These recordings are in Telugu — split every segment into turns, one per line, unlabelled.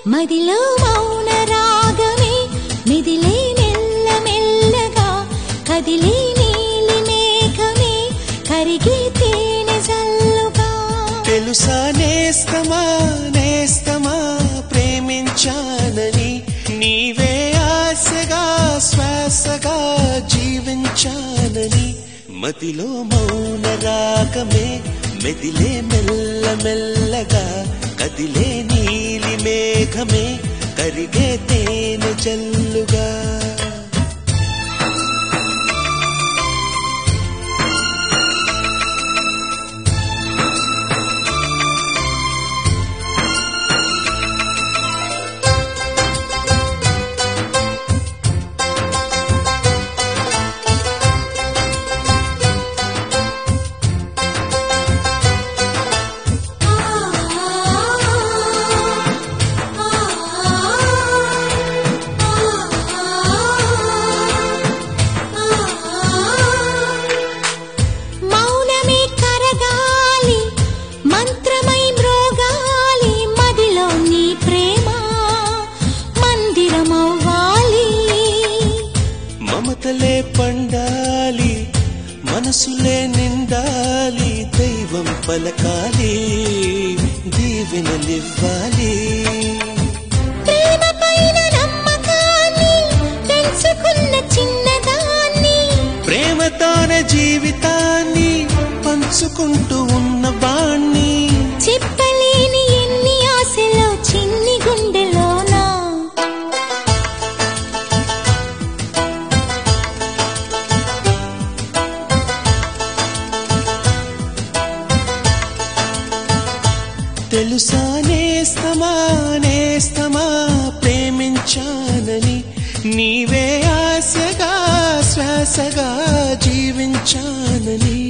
మదిలో మౌన రాగమే మెదిలే మెల్ల మెల్లగా కదిలే నీలి మేఘమే కరిగే తేనె జల్లుగా
తెలుసా నేస్తమా నేస్తమా ప్రేమించానని నీవే ఆశగా శ్వాసగా జీవించానని మదిలో మౌన రాగమే మెదిలే మెల్ల మెల్లగా కదిలే నీలి మేఘమే కరిగే తేనె జల్లుగా
మౌనమే కరగాలి మంత్రమై మ్రోగాలి మదిలో నీ ప్రేమ మందిరమవ్వాలి
మమతలే పండాలి మనసులే నిండాలి దైవం పలకాలి దీవెనలివ్వాలి
ప్రేమ పైన నమ్మకాన్ని పెంచుకున్న చిన్నదాన్ని
ప్రేమతోనే జీవితాన్ని పంచుకుంటూ ఉన్న వాణ్ణి
చెప్పలేని ఎన్ని ఆశలో చిన్ని గుండెలోనా
తెలుసా నేస్తమా నేస్తమా ప్రేమించానని నీవే ఆశగా శ్వాసగా జీవించానని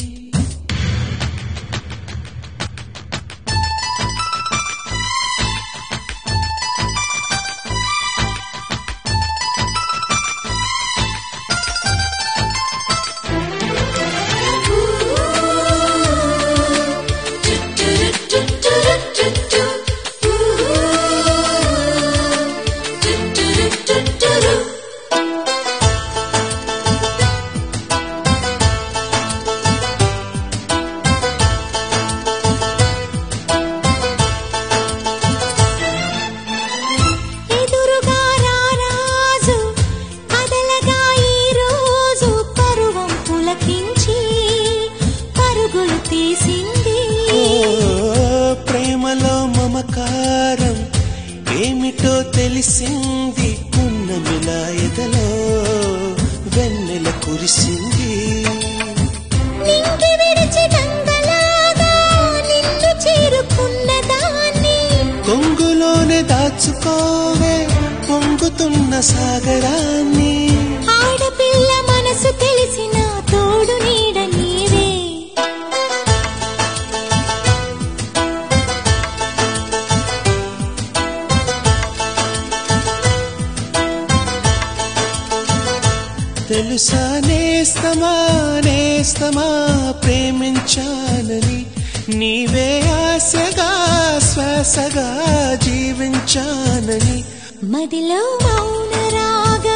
ఎదురుగా రారాజు కదలగా ఈ రోజు పరువం పులకించి పరుగులు తీసింది
ఓ, ప్రేమలో మమకారం ఏమిటో తెలిసింది పున్నమిలా ఎదలో వెన్నెల కురిసింది
నింగి విడిచి గంగలాగా నిన్ను చేరుకున్న దాన్ని
కొంగులోనే దాచుకోవే పొంగుతున్న సాగరాన్ని
ఆడపిల్ల మనసు తెలిసిన తోడు నీడ నీవే
తెలుసా నేస్తమా నేస్తమా ప్రేమించానని నీవే ఆశగా శ్వాసగా జీవించానని
మదిలో మౌన రాగ